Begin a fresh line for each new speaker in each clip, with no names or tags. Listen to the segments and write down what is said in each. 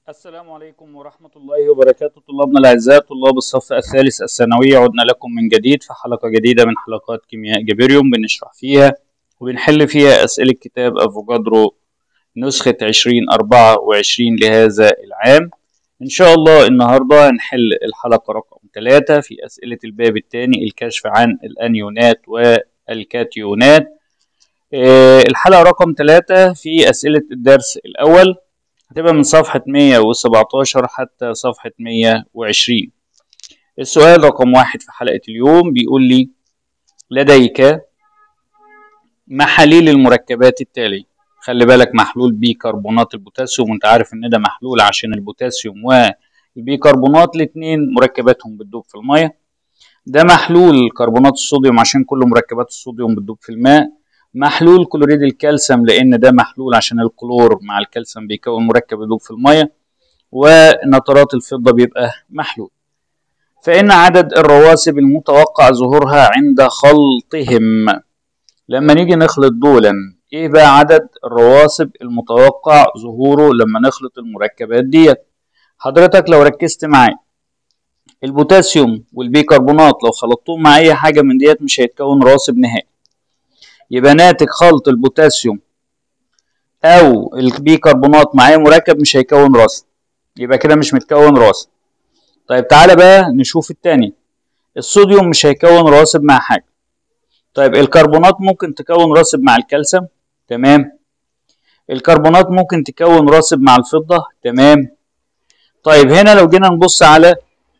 السلام عليكم ورحمة الله وبركاته طلابنا الأعزاء طلاب الصف الثالث الثانوي عدنا لكم من جديد في حلقة جديدة من حلقات كيمياء جبريوم بنشرح فيها وبنحل فيها أسئلة كتاب أفوكادرو نسخة عشرين أربعة وعشرين لهذا العام إن شاء الله النهاردة هنحل الحلقة رقم ثلاثة في أسئلة الباب الثاني الكشف عن الأنيونات والكاتيونات آه، الحلقة رقم ثلاثة في أسئلة الدرس الأول هتبقى من صفحة 117 حتى صفحة 120 السؤال رقم واحد في حلقة اليوم بيقول لي لديك محاليل المركبات التالية خلي بالك محلول بيكربونات البوتاسيوم وانت عارف ان ده محلول عشان البوتاسيوم والبيكربونات الاتنين مركباتهم بتدوب في المية ده محلول كربونات الصوديوم عشان كل مركبات الصوديوم بتدوب في الماء محلول كلوريد الكالسيوم لان ده محلول عشان الكلور مع الكالسيوم بيكون مركب يدوب في الميه ونترات الفضه بيبقى محلول فان عدد الرواسب المتوقع ظهورها عند خلطهم لما نيجي نخلط دولا ايه بقى عدد الرواسب المتوقع ظهوره لما نخلط المركبات ديت حضرتك لو ركزت معايا البوتاسيوم والبيكربونات لو خلطتهم مع اي حاجه من ديت مش هيتكون راسب نهائي يبقى ناتج خلط البوتاسيوم او البيكربونات مع اي مركب مش هيكون راسب يبقى كده مش متكون راسب طيب تعالى بقى نشوف التاني الصوديوم مش هيكون راسب مع حاجه طيب الكربونات ممكن تكون راسب مع الكالسيوم تمام الكربونات ممكن تكون راسب مع الفضه تمام طيب هنا لو جينا نبص على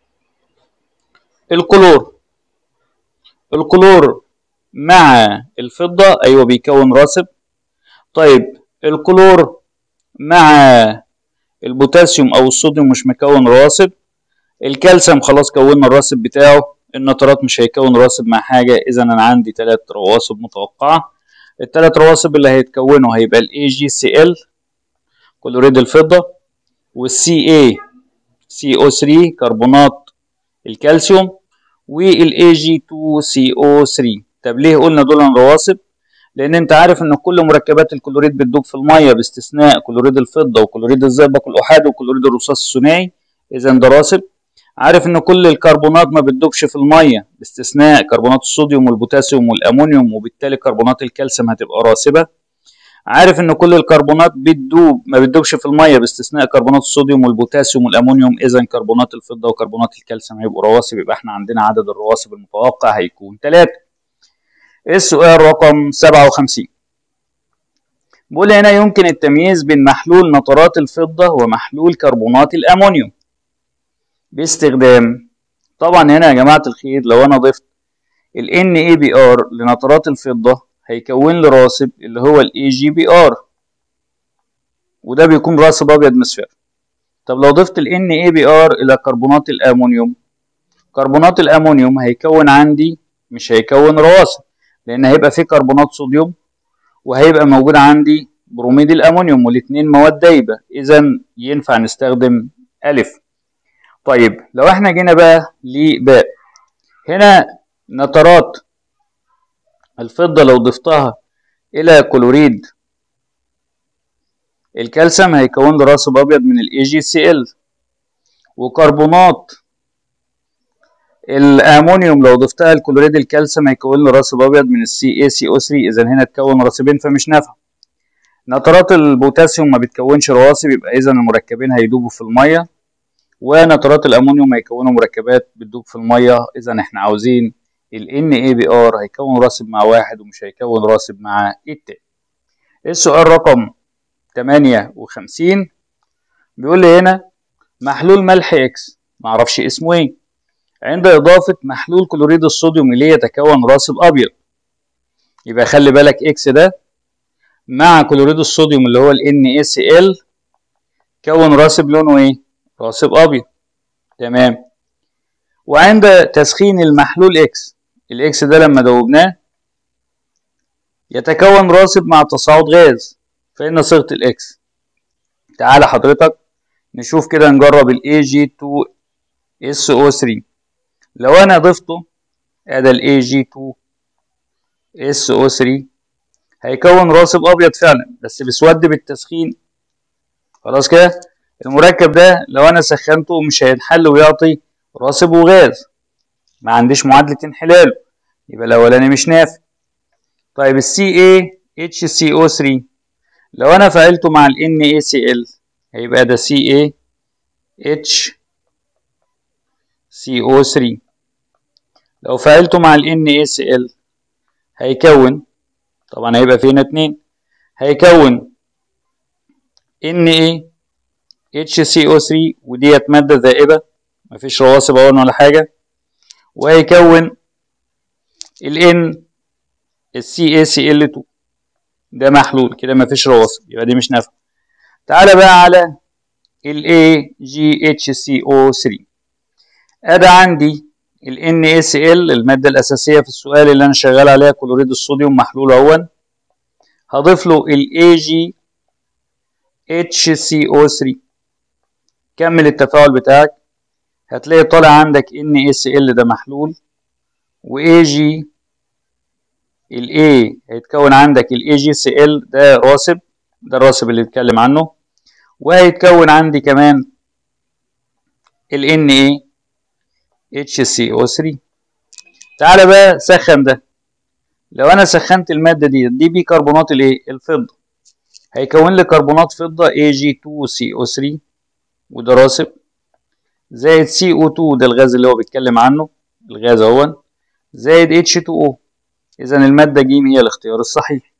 الكلور الكلور مع الفضة أيوة بيكون راسب طيب الكلور مع البوتاسيوم أو الصوديوم مش مكون راسب الكالسيوم خلاص كونا الراسب بتاعه النترات مش هيكون راسب مع حاجة إذا أنا عندي تلات رواسب متوقعة التلات رواسب اللي هيتكونوا هيبقى ال AgCl كلوريد الفضة وال Ca CO3 كربونات الكالسيوم وال Ag2CO3 طب ليه قلنا دول رواسب لان انت عارف ان كل مركبات الكلوريد بتدوب في الميه باستثناء كلوريد الفضه وكلوريد الزئبق الاحادي وكلوريد الرصاص الثنائي اذا ده راسب عارف ان كل الكربونات ما بتدوبش في الميه باستثناء كربونات الصوديوم والبوتاسيوم والامونيوم وبالتالي كربونات الكالسيوم هتبقى راسبه عارف ان كل الكربونات بتدوب ما بتدوبش في الميه باستثناء كربونات الصوديوم والبوتاسيوم والامونيوم اذا كربونات الفضه وكربونات الكالسيوم هيبقوا رواسب يبقى احنا عندنا عدد الرواسب المتوقع هيكون 3 السؤال رقم 57 بيقول هنا يمكن التمييز بين محلول نترات الفضة ومحلول كربونات الأمونيوم باستخدام طبعا هنا يا جماعة الخير لو أنا ضفت ال NaBr لنترات الفضة هيكون لي راسب اللي هو ال AgBr وده بيكون راسب أبيض مصفر طب لو ضفت ال NaBr إلى كربونات الأمونيوم كربونات الأمونيوم هيكون عندي مش هيكون رواسب لان هيبقى فيه كربونات صوديوم وهيبقى موجود عندي بروميد الامونيوم والاتنين مواد دايبه اذا ينفع نستخدم الف طيب لو احنا جينا بقى لباء هنا نترات الفضه لو ضفتها الى كلوريد الكالسيوم هيكون لي راسب ابيض من الاي جي سي ال وكربونات الامونيوم لو ضفتها الكلوريد الكالسيوم هيكون لي راسب ابيض من السي اي سي او 3 اذا هنا اتكون راسبين فمش نافع نترات البوتاسيوم ما بتكونش رواسب يبقى اذا المركبين هيدوبوا في الميه ونترات الامونيوم هيكونوا مركبات بتدوب في الميه اذا احنا عاوزين ال NaBr هيكون راسب مع واحد ومش هيكون راسب مع التاني السؤال رقم 58 بيقول لي هنا محلول ملح اكس معرفش اسمه ايه عند إضافة محلول كلوريد الصوديوم إليه يتكون راسب أبيض يبقى خلي بالك إكس ده مع كلوريد الصوديوم اللي هو ال NaCl كون راسب لونه إيه؟ راسب أبيض تمام وعند تسخين المحلول إكس الإكس ده لما دوبناه يتكون راسب مع تصاعد غاز فإن صيغة الإكس تعالى حضرتك نشوف كده نجرب ال Ag2SO3 لو انا ضفته ادي ال Ag2SO3 هيكون راسب ابيض فعلا بس بيسود بالتسخين خلاص كده المركب ده لو انا سخنته مش هينحل ويعطي راسب وغاز ما عنديش معادلة انحلاله يبقى الاولاني مش نافع طيب السي اي اتش سي او 3 لو انا فعلته مع ال NaCl هيبقى ده Ca H CO3 لو فعلته مع ال NaCl هيكون طبعا هيبقى في هنا اتنين هيكون Na HCO3 وديت مادة ذائبة مفيش رواسب أولا ولا حاجة وهيكون ال N ال CaCl2 ده محلول كده مفيش رواسب يبقى دي مش نافعة تعالى بقى على ال AgHCO3 ادي عندي ال NaCl المادة الأساسية في السؤال اللي أنا شغال عليها كلوريد الصوديوم محلول أهون هضيف له ال AgHCO3 كمل التفاعل بتاعك هتلاقي طالع عندك NaCl ده محلول و Ag ال A هيتكون عندك ال AgCl ده راسب ده الراسب اللي بيتكلم عنه وهيتكون عندي كمان ال Na HCO3 تعالى بقى سخن ده لو انا سخنت الماده دي دي بيكربونات الايه الفضه هيكون لي كربونات فضه Ag2CO3 وده راسب زائد CO2 ده الغاز اللي هو بيتكلم عنه الغاز اهون زائد H2O اذا الماده ج هي الاختيار الصحيح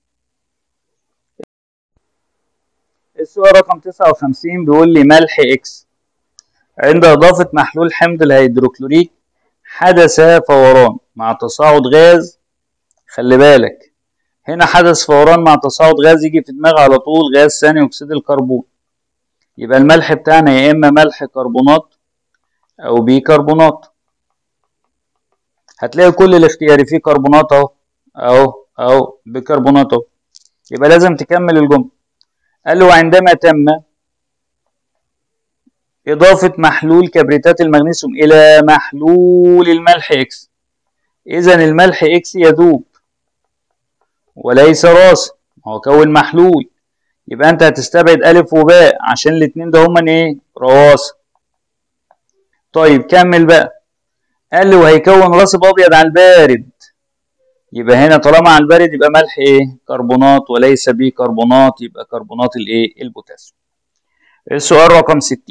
السؤال رقم 59 بيقول لي ملح اكس عند إضافة محلول حمض الهيدروكلوريك حدث فوران مع تصاعد غاز خلي بالك هنا حدث فوران مع تصاعد غاز يجي في دماغي على طول غاز ثاني أكسيد الكربون يبقى الملح بتاعنا يا إما ملح كربونات أو بيكربونات هتلاقي كل الاختياري فيه كربونات أهو أهو أهو بيكربونات أهو يبقى لازم تكمل الجملة قال له عندما تم إضافة محلول كبريتات المغنيسيوم إلى محلول الملح إكس إذا الملح إكس يذوب وليس راسب هو كون محلول يبقى أنت هتستبعد ألف وباء عشان الاتنين ده هما إيه رواسب طيب كمل بقى قال لي وهيكون راسب أبيض على البارد يبقى هنا طالما على البارد يبقى ملح إيه كربونات وليس بيكربونات يبقى كربونات الإيه البوتاسيوم السؤال رقم 60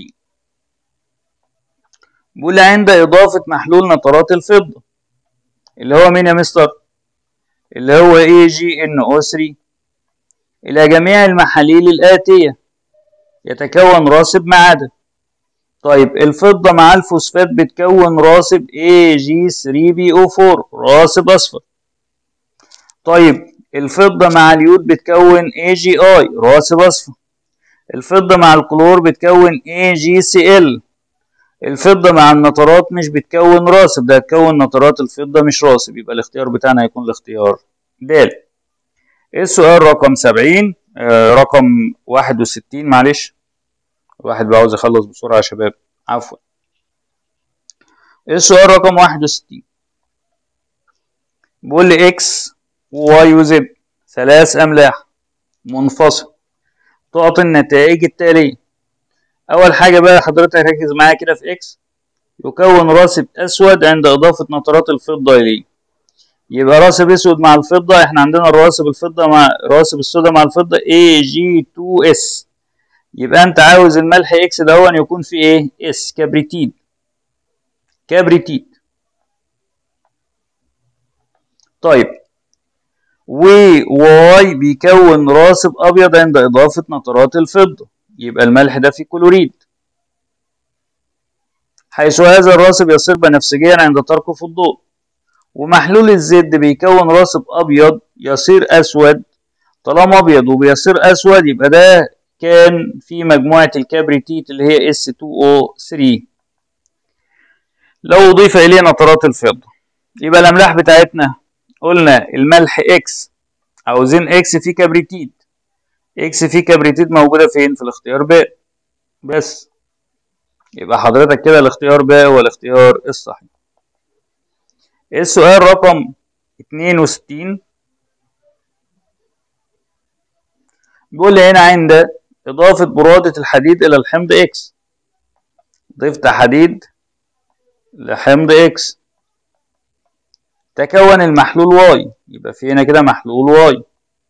بيقول عند إضافة محلول نترات الفضة اللي هو مين يا مستر؟ اللي هو AgNO3 إلى جميع المحاليل الآتية يتكون راسب معدن طيب الفضة مع الفوسفات بتكون راسب Ag3PO4 راسب أصفر طيب الفضة مع اليود بتكون AgI راسب أصفر الفضة مع الكلور بتكون AgCl الفضة مع النترات مش بتكون راسب ده هتكون نترات الفضة مش راسب يبقى الاختيار بتاعنا هيكون الاختيار د السؤال رقم سبعين آه رقم واحد وستين معلش الواحد بقى عاوز يخلص بسرعة يا شباب عفوا السؤال رقم واحد وستين بيقول لي اكس وواي وزد ثلاث املاح منفصل تعطي النتائج التالية أول حاجة بقى حضرتك ركز معايا كده في إكس يكون راسب أسود عند إضافة نترات الفضة إليه يبقى راسب أسود مع الفضة إحنا عندنا الراسب الفضة مع راسب السودا مع الفضة Ag2S يبقى أنت عاوز الملح إكس دون يكون فيه إيه؟ اس كبريتيد كبريتيد طيب و واي بيكون راسب أبيض عند إضافة نترات الفضة يبقى الملح ده فيه كلوريد حيث هذا الراسب يصير بنفسجيا عند تركه في الضوء ومحلول الزد بيكون راسب أبيض يصير أسود طالما أبيض وبيصير أسود يبقى ده كان في مجموعة الكبريتيت اللي هي S2O3 لو أضيف إليه نترات الفضة يبقى الأملاح بتاعتنا قلنا الملح X أو زين X فيه كبريتيت اكس فيه كبريتيت موجودة فين في الاختيار ب بس يبقى حضرتك كده الاختيار ب هو الاختيار الصحيح السؤال رقم اتنين وستين بيقول لي هنا عند إضافة برودة الحديد إلى الحمض إكس ضفت حديد لحمض إكس تكون المحلول واي يبقى في هنا كده محلول واي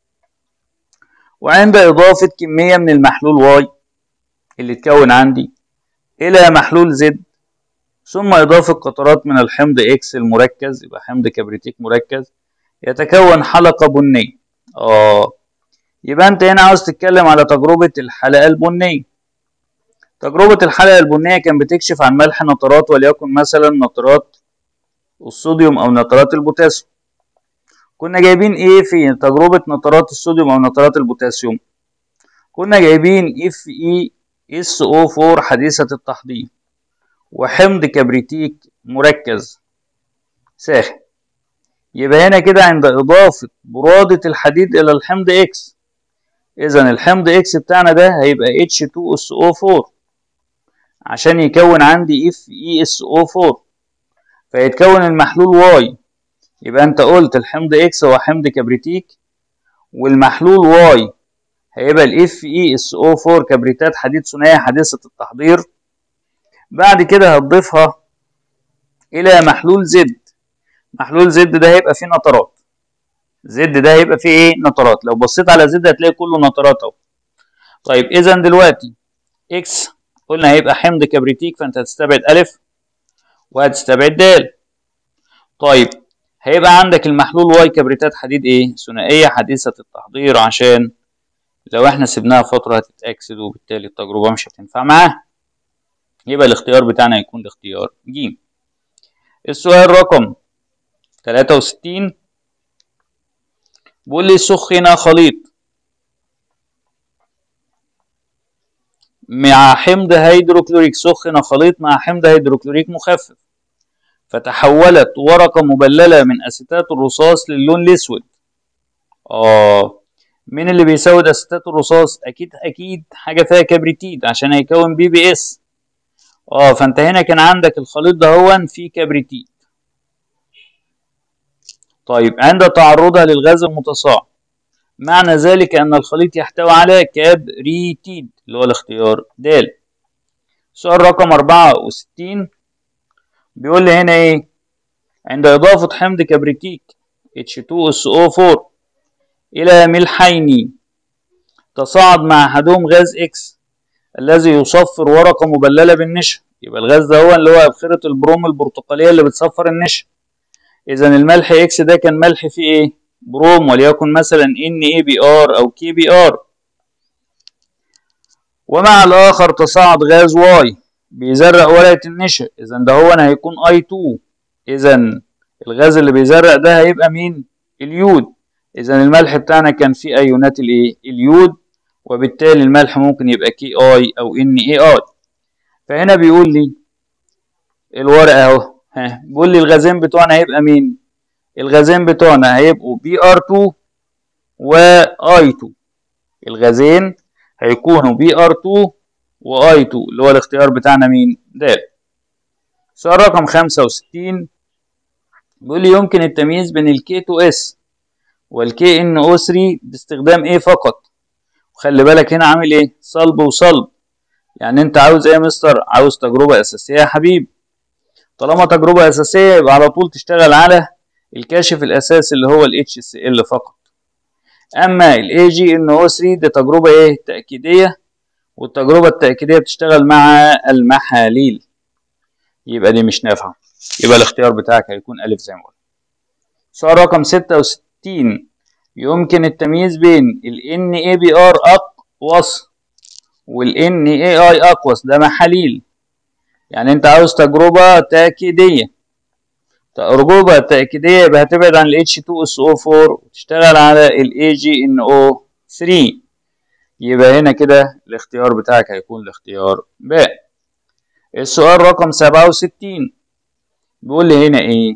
وعند إضافة كمية من المحلول واي اللي اتكون عندي إلى محلول زد ثم إضافة قطرات من الحمض إكس المركز يبقى حمض كبريتيك مركز يتكون حلقة بنية آه يبقى أنت هنا عاوز تتكلم على تجربة الحلقة البنية تجربة الحلقة البنية كان بتكشف عن ملح نترات وليكن مثلا نترات الصوديوم أو نترات البوتاسيوم كنا جايبين إيه في تجربة نترات الصوديوم أو نترات البوتاسيوم كنا جايبين اف اي اس او 4 حديثة التحضير وحمض كبريتيك مركز ساخن يبقى هنا كده عند إضافة برادة الحديد إلى الحمض إكس إذا الحمض إكس بتاعنا ده هيبقى H2SO4 عشان يكون عندي FeSO4 فيتكون المحلول واي يبقى أنت قلت الحمض إكس هو حمض كبريتيك والمحلول واي هيبقى ال FeSO4 كبريتات حديد ثنائي حديثة التحضير بعد كده هتضيفها إلى محلول زد محلول زد ده هيبقى فيه نترات زد ده هيبقى فيه ايه نترات لو بصيت على زد هتلاقي كله نترات اهو طيب اذا دلوقتي اكس قلنا هيبقى حمض كبريتيك فانت هتستبعد الف وهتستبعد د طيب هيبقى عندك المحلول واي كبريتات حديد ايه ثنائيه حديثه التحضير عشان لو احنا سيبناها فتره هتتاكسد وبالتالي التجربه مش هتنفع معاها يبقى الاختيار بتاعنا يكون الاختيار ج السؤال رقم 63 بيقول لي سخن خليط مع حمض هيدروكلوريك سخن خليط مع حمض هيدروكلوريك مخفف فتحولت ورقة مبللة من أسيتات الرصاص للون الأسود آه مين اللي بيسود أسيتات الرصاص؟ أكيد أكيد حاجة فيها كبريتيد عشان هيكون بي بي إس اه فانت هنا كان عندك الخليط ده هو فيه كبريتيد طيب عند تعرضها للغاز المتصاعد معنى ذلك أن الخليط يحتوي على كبريتيد اللي هو الاختيار د سؤال رقم أربعة وستين بيقول لي هنا إيه عند إضافة حمض كبريتيك H2SO4 إلى ملحين تصاعد مع أحدهم غاز إكس الذي يصفر ورقة مبللة بالنشا يبقى الغاز ده هو اللي هو أبخرة البروم البرتقالية اللي بتصفر النشا إذا الملح إكس ده كان ملح فيه إيه؟ بروم وليكن مثلا NaBr أو KBr ومع الآخر تصاعد غاز واي بيزرق ورقة النشا إذا ده هو هيكون I2 إذا الغاز اللي بيزرق ده هيبقى مين؟ اليود إذا الملح بتاعنا كان فيه أيونات الإيه؟ اليود وبالتالي الملح ممكن يبقى كي اي او ان اي اي فهنا بيقول لي الورقه اهو ها بيقول لي الغازين بتوعنا هيبقى مين الغازين بتوعنا هيبقوا بي ار 2 واي 2 الغازين هيكونوا بي ار 2 واي 2 اللي هو الاختيار بتاعنا مين د سؤال رقم 65 بيقول لي يمكن التمييز بين الكي 2 اس والكي ان او 3 باستخدام ايه فقط وخلي بالك هنا عامل ايه صلب وصلب يعني انت عاوز ايه يا مستر عاوز تجربة اساسية يا حبيبي طالما تجربة اساسية يبقى على طول تشتغل على الكاشف الاساسي اللي هو ال HCl فقط اما ال AgNO3 دي تجربة ايه تأكيدية والتجربة التأكيدية بتشتغل مع المحاليل يبقى دي مش نافعة يبقى الاختيار بتاعك هيكون ألف زي ما قلنا سؤال رقم ستة وستين يمكن التمييز بين ال NABR أقوس وال NAI أقوس ده محاليل يعني أنت عاوز تجربة تأكيدية تجربة تأكيدية يبقى هتبعد عن ال H2SO4 وتشتغل على ال AgNO3 يبقى هنا كده الاختيار بتاعك هيكون الاختيار ب السؤال رقم سبعة وستين بيقول لي هنا ايه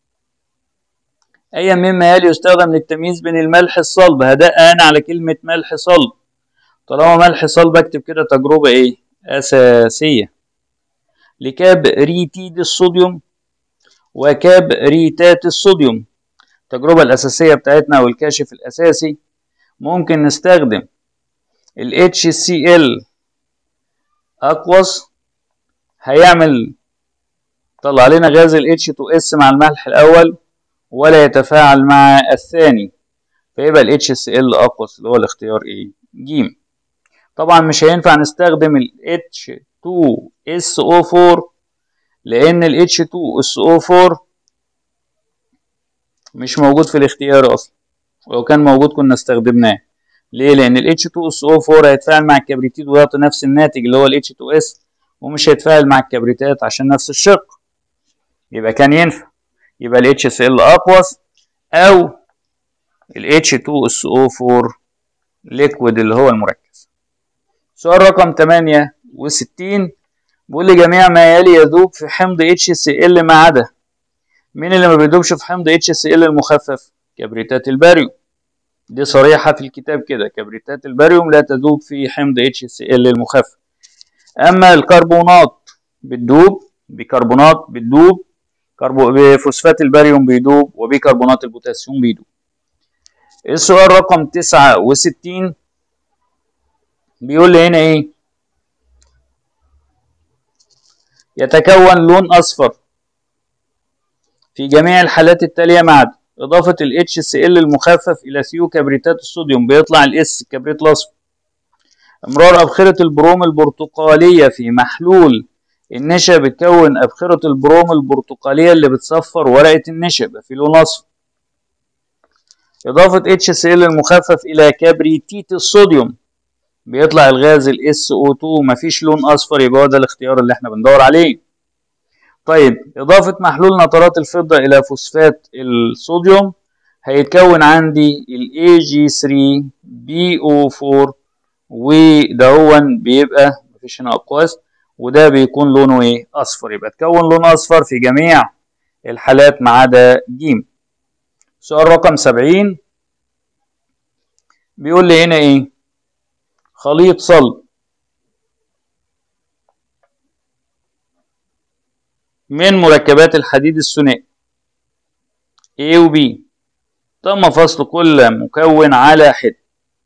أي مما يلي يستخدم للتمييز بين الملح الصلب هدأ أنا على كلمة ملح صلب طالما ملح صلب أكتب كده تجربة إيه أساسية لكاب ريتيد الصوديوم وكاب ريتات الصوديوم التجربة الأساسية بتاعتنا والكاشف الأساسي ممكن نستخدم ال HCl أقوس هيعمل طلع لنا غاز ال H2S مع الملح الأول ولا يتفاعل مع الثاني فيبقى ال HCl أقوس اللي هو الاختيار إيه؟ ج طبعا مش هينفع نستخدم ال H2SO4 لأن ال H2SO4 مش موجود في الاختيار أصلا ولو كان موجود كنا استخدمناه ليه؟ لأن ال H2SO4 هيتفاعل مع الكبريتيد ويعطي نفس الناتج اللي هو ال H2S ومش هيتفاعل مع الكبريتات عشان نفس الشق يبقى كان ينفع يبقى ال HCl أقوس أو ال H2SO4 ليكويد اللي هو المركز سؤال رقم 68 بيقول لي جميع ما يلي يذوب في حمض HCl ما عدا مين اللي ما بيدوبش في حمض HCl المخفف كبريتات الباريوم دي صريحة في الكتاب كده كبريتات الباريوم لا تذوب في حمض HCl المخفف أما الكربونات بتدوب بيكربونات بتدوب كربو... بفوسفات الباريوم بيدوب وبيكربونات البوتاسيوم بيدوب السؤال رقم تسعة وستين بيقول لي هنا ايه يتكون لون أصفر في جميع الحالات التالية ما عدا إضافة ال HCl المخفف إلى ثيو كبريتات الصوديوم بيطلع الاس الكبريت الأصفر امرار أبخرة البروم البرتقالية في محلول النشا بتكون أبخرة البروم البرتقالية اللي بتصفر ورقة النشا يبقى في لون أصفر إضافة HCl المخفف إلى كبريتيت الصوديوم بيطلع الغاز ال SO2 مفيش لون أصفر يبقى هو ده الاختيار اللي احنا بندور عليه طيب إضافة محلول نترات الفضة إلى فوسفات الصوديوم هيتكون عندي ال AG3BO4 ودهون بيبقى مفيش هنا أقواس وده بيكون لونه ايه اصفر يبقى تكون لون اصفر في جميع الحالات ما عدا ج سؤال رقم سبعين بيقول لي هنا ايه خليط صلب من مركبات الحديد الثنائي A و B تم فصل كل مكون على حد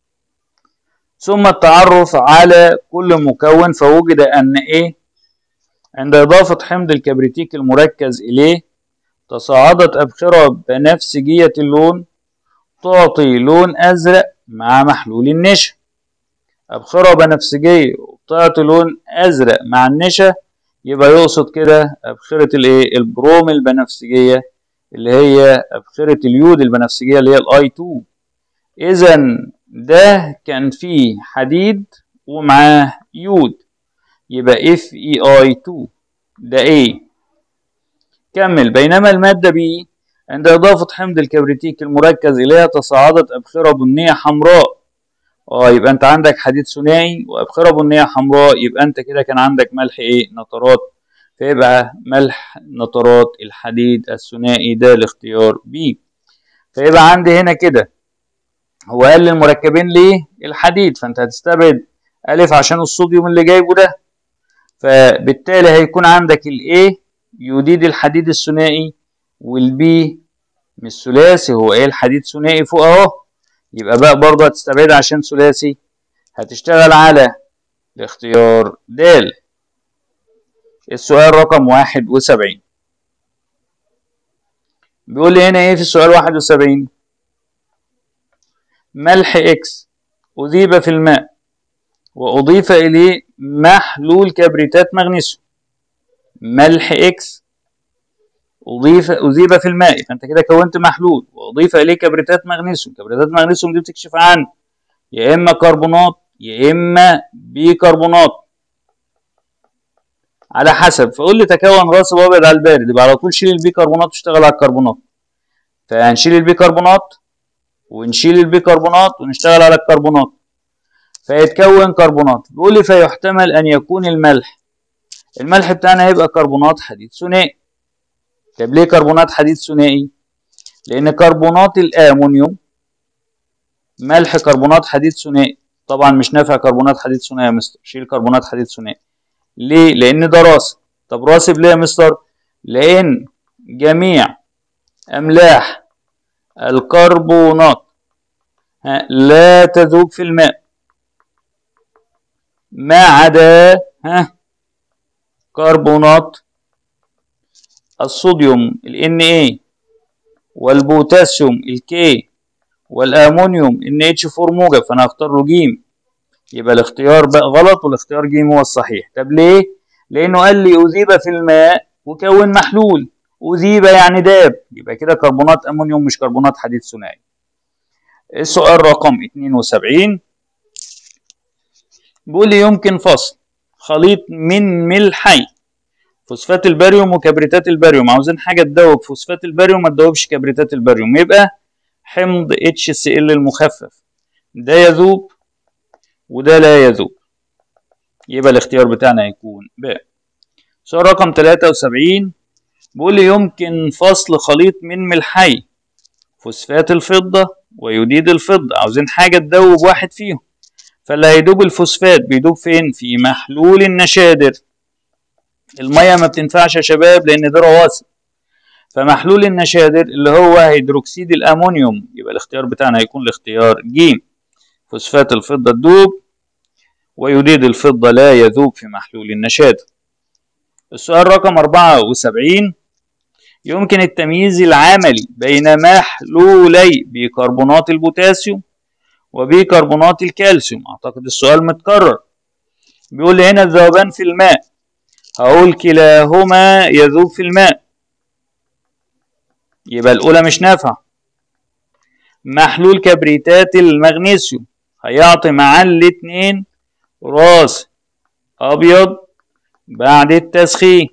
ثم التعرف على كل مكون فوجد أن A عند إضافة حمض الكبريتيك المركز إليه تصاعدت أبخرة بنفسجية اللون تعطي لون أزرق مع محلول النشا أبخرة بنفسجية وبتعطي لون أزرق مع النشا يبقى يقصد كده أبخرة الإيه البروم البنفسجية اللي هي أبخرة اليود البنفسجية اللي هي الأي 2 إذا ده كان فيه حديد ومعاه يود يبقى اف اي اي 2 ده A كمل بينما المادة B عند إضافة حمض الكبريتيك المركز إليها تصاعدت أبخرة بنية حمراء اه يبقى أنت عندك حديد ثنائي وأبخرة بنية حمراء يبقى أنت كده كان عندك ملح إيه نترات فيبقى ملح نترات الحديد الثنائي ده الاختيار B فيبقى عندي هنا كده هو قال للمركبين ليه الحديد فانت هتستبعد الف عشان الصوديوم اللي جايبه ده فبالتالي هيكون عندك الاي يوديد الحديد الثنائي والبي مش ثلاثي هو ايه الحديد ثنائي فوق اهو يبقى بقى برضه هتستبعد عشان ثلاثي هتشتغل على الاختيار د السؤال رقم واحد وسبعين بيقول لي هنا ايه في السؤال واحد وسبعين ملح اكس أذيب في الماء وأضيف إليه محلول كبريتات مغنيسيوم ملح اكس أضيف أذيب في الماء فأنت كده كونت محلول وأضيف إليه كبريتات مغنيسيوم كبريتات مغنيسيوم دي بتكشف عن يا إما كربونات يا إما بيكربونات على حسب فقول لي تكون راسب أبيض على البارد يبقى على طول شيل البيكربونات واشتغل على الكربونات فهنشيل البيكربونات ونشيل البيكربونات ونشتغل على الكربونات فيتكون كربونات بيقول لي فيحتمل ان يكون الملح الملح بتاعنا هيبقى كربونات حديد ثنائي طب ليه كربونات حديد ثنائي لان كربونات الامونيوم ملح كربونات حديد ثنائي طبعا مش نافع كربونات حديد ثنائي يا مستر شيل كربونات حديد ثنائي ليه لان ده راسب طب راسب ليه يا مستر لان جميع املاح الكربونات لا تذوب في الماء ما عدا ها كربونات الصوديوم ال Na والبوتاسيوم ال K والامونيوم NH4 موجب فانا هختار له ج يبقى الاختيار بقى غلط والاختيار ج هو الصحيح طب ليه لانه قال لي اذيب في الماء وكون محلول اذيب يعني داب يبقى كده كربونات امونيوم مش كربونات حديد ثنائي السؤال رقم 72 بيقول لي يمكن فصل خليط من ملحي فوسفات الباريوم وكبريتات الباريوم عاوزين حاجه تدوب فوسفات الباريوم ما تدوبش كبريتات الباريوم يبقى حمض HCl المخفف ده يذوب وده لا يذوب يبقى الاختيار بتاعنا هيكون ب سؤال رقم 73 بيقول لي يمكن فصل خليط من ملحي فوسفات الفضة ويوديد الفضة عاوزين حاجة تدوب واحد فيهم فاللي هيدوب الفوسفات بيدوب فين في محلول النشادر المية ما بتنفعش يا شباب لأن ده رواسب فمحلول النشادر اللي هو هيدروكسيد الأمونيوم يبقى الاختيار بتاعنا هيكون الاختيار ج فوسفات الفضة تدوب ويوديد الفضة لا يذوب في محلول النشادر السؤال رقم 74 يمكن التمييز العملي بين محلولي بيكربونات البوتاسيوم وبيكربونات الكالسيوم اعتقد السؤال متكرر بيقول لي هنا الذوبان في الماء هقول كلاهما يذوب في الماء يبقى الاولى مش نافعه محلول كبريتات المغنيسيوم هيعطي معاه الاتنين راس ابيض بعد التسخين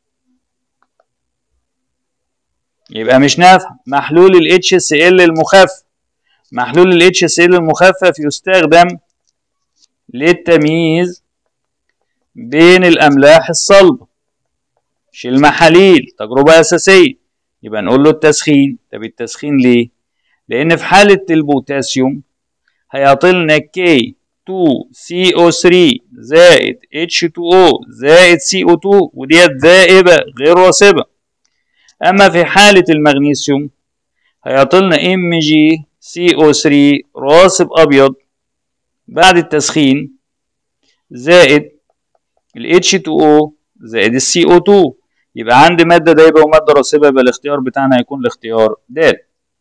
يبقى مش نافع محلول ال HCl المخفف محلول ال HCl المخفف يستخدم للتمييز بين الأملاح الصلبة مش المحاليل تجربة أساسية يبقى نقول له التسخين طب التسخين ليه؟ لأن في حالة البوتاسيوم هيعطيلنا K 2CO3 زائد H2O زائد CO2 وديت ذائبة غير راسبة أما في حالة المغنيسيوم هيعطيلنا MgCO3 راسب أبيض بعد التسخين زائد ال H2O زائد ال CO2 يبقى عندي مادة دايبة ومادة راسبة يبقى الاختيار بتاعنا هيكون الاختيار د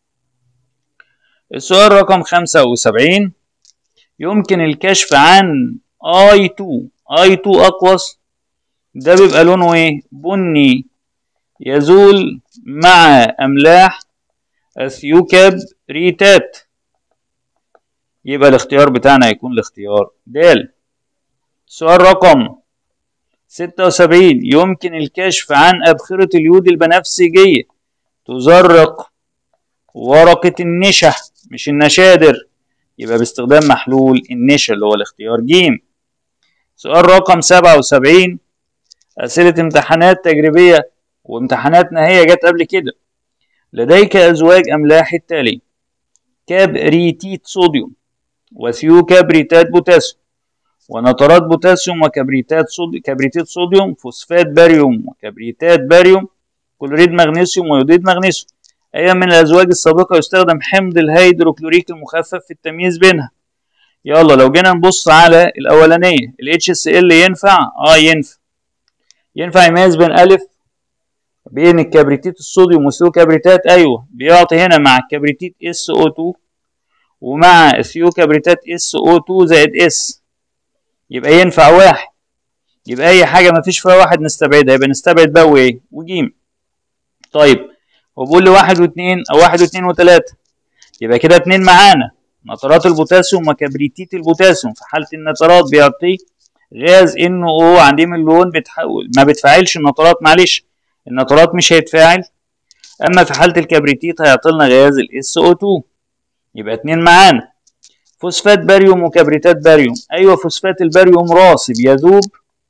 السؤال رقم 75 يمكن الكشف عن I2 I2 أقوس ده بيبقى لونه ايه بني يزول مع أملاح الثيوكبريتات يبقى الاختيار بتاعنا هيكون الاختيار د سؤال رقم 76 يمكن الكشف عن أبخرة اليود البنفسجية تزرق ورقة النشا مش النشادر يبقى باستخدام محلول النشا اللي هو الاختيار ج سؤال رقم 77 أسئلة امتحانات تجريبية وامتحاناتنا هي جت قبل كده لديك أزواج أملاح التالي كبريتيت صوديوم وثيوكبريتات بوتاسيوم ونترات بوتاسيوم وكبريتات صود... كبريتيت صوديوم فوسفات باريوم وكبريتات باريوم كلوريد مغنيسيوم ويوديد مغنيسيوم أي من الأزواج السابقة يستخدم حمض الهيدروكلوريك المخفف في التمييز بينها يلا لو جينا نبص على الأولانية ال HCl ينفع؟ اه ينفع ينفع يميز بين ألف بين الكبريتيت الصوديوم والثيوكبريتات أيوه بيعطي هنا مع الكبريتيت SO2 ومع الثيوكبريتات SO2 زائد S يبقى ينفع واحد يبقى أي حاجة مفيش فيها واحد نستبعدها يبقى نستبعد بقى وإيه؟ وجيم طيب هو بيقول لي واحد واثنين أو واحد واثنين وثلاثة يبقى كده اتنين معانا نترات البوتاسيوم وكبريتيت البوتاسيوم في حالة النترات بيعطي غاز انه او عديم اللون بتحول ما بتفاعلش النترات معلش النترات مش هيتفاعل اما في حالة الكبريتيت هيعطيلنا غاز ال SO2 يبقى اتنين معانا فوسفات باريوم وكبريتات باريوم ايوه فوسفات الباريوم راسب يذوب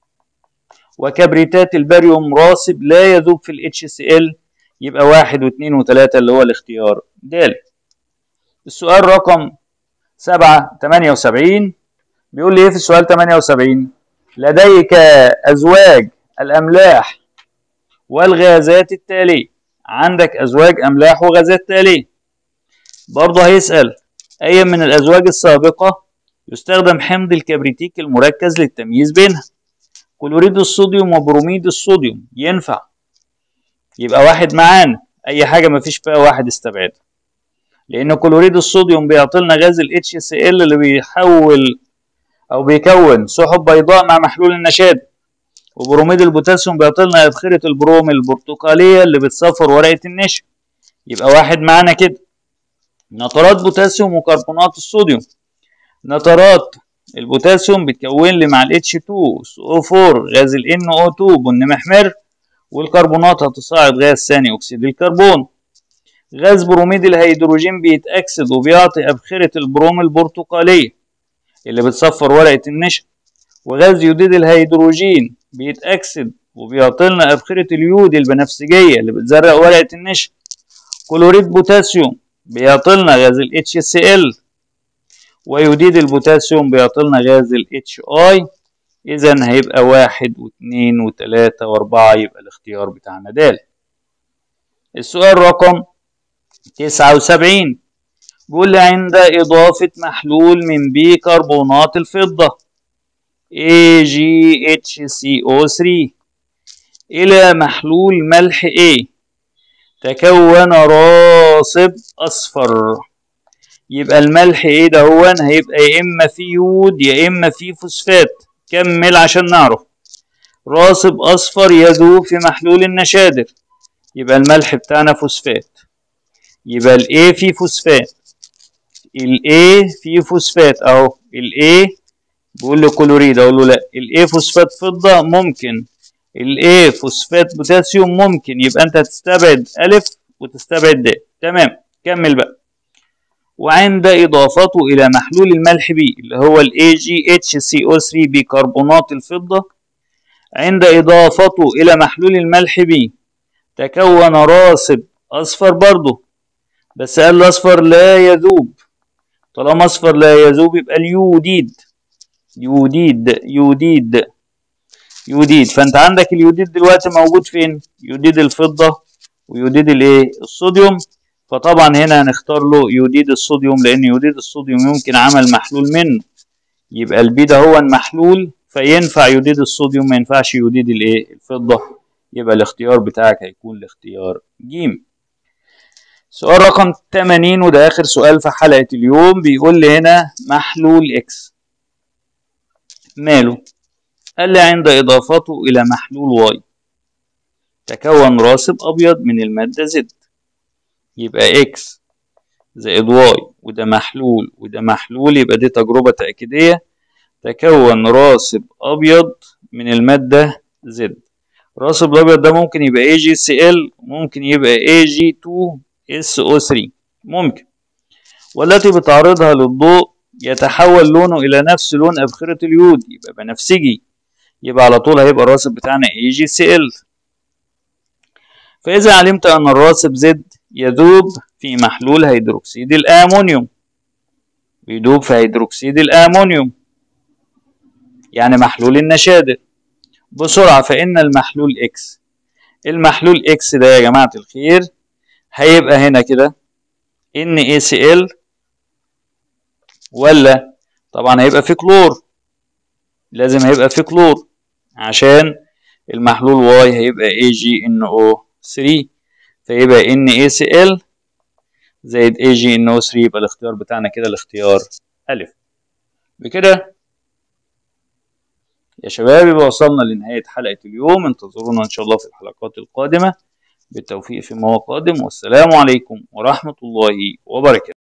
وكبريتات الباريوم راسب لا يذوب في ال HCl يبقى واحد واثنين وثلاثة اللي هو الاختيار د السؤال رقم سبعة تمانية وسبعين بيقول لي ايه في السؤال تمانية وسبعين لديك أزواج الأملاح والغازات التالية عندك أزواج أملاح وغازات تالية برضه هيسأل أي من الأزواج السابقة يستخدم حمض الكبريتيك المركز للتمييز بينها كلوريد الصوديوم وبروميد الصوديوم ينفع يبقى واحد معانا اي حاجه مفيش فيها واحد استبعدها لان كلوريد الصوديوم بيعطي لنا غاز ال HCl اللي بيحول او بيكون سحب بيضاء مع محلول النشاد وبروميد البوتاسيوم بيعطي لنا ادخره البروم البرتقاليه اللي بتصفر ورقه النشا يبقى واحد معانا كده نترات بوتاسيوم وكربونات الصوديوم نترات البوتاسيوم بتكون لي مع ال H2 SO4 غاز ال NO2 بن محمر والكربونات هتصاعد غاز ثاني اكسيد الكربون غاز بروميد الهيدروجين بيتأكسد وبيعطي أبخرة البروم البرتقالية اللي بتصفر ورقة النشا وغاز يوديد الهيدروجين بيتأكسد وبيعطي لنا أبخرة اليود البنفسجية اللي بتزرق ورقة النشا كلوريد بوتاسيوم بيعطي لنا غاز ال HCl ويوديد البوتاسيوم بيعطي لنا غاز ال HI إذا هيبقى واحد واثنين وثلاثة وأربعة يبقى الاختيار بتاعنا د السؤال رقم تسعة وسبعين بيقول لي عند إضافة محلول من بيكربونات الفضة AgHCO3 إلى محلول ملح A تكون راصب أصفر يبقى الملح إيه ده هو هيبقى يا إما فيه يود يا إما فيه فوسفات كمل عشان نعرف راصب أصفر يذوب في محلول النشادر يبقى الملح بتاعنا فوسفات يبقى ال A فيه فوسفات ال A فيه فوسفات اهو ال A بيقول له كلوريد اقول له لا ال A فوسفات فضة ممكن ال A فوسفات بوتاسيوم ممكن يبقى انت هتستبعد ألف وتستبعد د تمام كمل بقى وعند إضافته إلى محلول الملح بي اللي هو ال AgHCO3 بكربونات الفضة عند إضافته إلى محلول الملح بي تكون راصب أصفر برضه بس قال الأصفر لا يذوب طالما أصفر لا يذوب يبقى اليوديد يوديد يوديد يوديد فأنت عندك اليوديد دلوقتي موجود فين؟ يوديد الفضة ويوديد الإيه؟ الصوديوم فطبعا هنا هنختار له يوديد الصوديوم لأن يوديد الصوديوم يمكن عمل محلول منه يبقى البي ده هو المحلول فينفع يوديد الصوديوم ما ينفعش يوديد الإيه؟ الفضة يبقى الاختيار بتاعك هيكون الاختيار جيم سؤال رقم 80 وده آخر سؤال في حلقة اليوم بيقول لي هنا محلول إكس ماله؟ قال لي عند إضافته إلى محلول واي تكون راصب أبيض من المادة زد يبقى إكس زائد واي وده محلول وده محلول يبقى دي تجربة تأكيدية تكون راصب أبيض من المادة زد الراصب الأبيض ده ممكن يبقى AgCl ممكن يبقى Ag2SO3 ممكن والتي بتعرضها للضوء يتحول لونه إلى نفس لون أبخرة اليود يبقى بنفسجي يبقى على طول هيبقى الراصب بتاعنا AgCl فإذا علمت أن الراصب زد يذوب في محلول هيدروكسيد الأمونيوم بيدوب في هيدروكسيد الأمونيوم يعني محلول النشادر بسرعة فإن المحلول إكس المحلول إكس ده يا جماعة الخير هيبقى هنا كده NaCl ولا طبعا هيبقى في كلور لازم هيبقى في كلور عشان المحلول واي هيبقى AgNO3 فيبقى NaCl زائد AgNO3 يبقى الاختيار بتاعنا كده الاختيار ألف بكده يا شباب يبقى وصلنا لنهاية حلقة اليوم انتظرونا إن شاء الله في الحلقات القادمة بالتوفيق فيما هو قادم والسلام عليكم ورحمة الله وبركاته